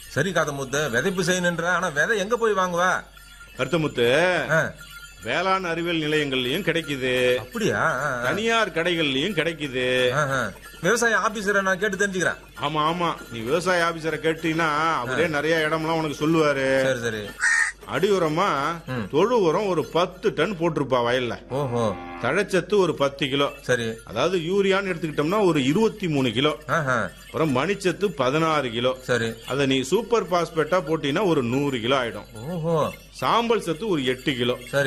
சரி காதமுத்து விதைப்பு செய்யணுன்ற ஆனா விதை எங்க போய் வாங்குவ கருத்தமுத்து ஆ, வேளாண் அறிவியல் நிலையங்கள்லயும் கிடைக்குது அப்படியா ஆ, ஆ. தனியார் கடைகள்லயும் கிடைக்குது ஆ, ஆ. விவசாய ஆபீசரை நான் கேட்டு தெரிஞ்சுக்கிறேன் ஆமா ஆமா நீ விவசாய ஆபீசரை கேட்டீங்கன்னா அவரே நிறைய இடம்லாம் உனக்கு சொல்லுவாரு சரி சரி அடி உரமா தொழு உரம் ஒரு பத்து டன் போட்டிருப்பா வயல்ல ஓஹோ தழைச்சத்து ஒரு பத்து கிலோ சரி அதாவது யூரியான்னு எடுத்துக்கிட்டோம்னா ஒரு இருபத்தி மூணு கிலோ ஆஹா, அப்புறம் மணிச்சத்து பதினாறு கிலோ சரி அதை நீ சூப்பர் பாஸ்பேட்டா போட்டீங்கன்னா ஒரு நூறு கிலோ ஆயிடும் ஓஹோ சாம்பல் சத்து ஒரு எட்டு கிலோ சரி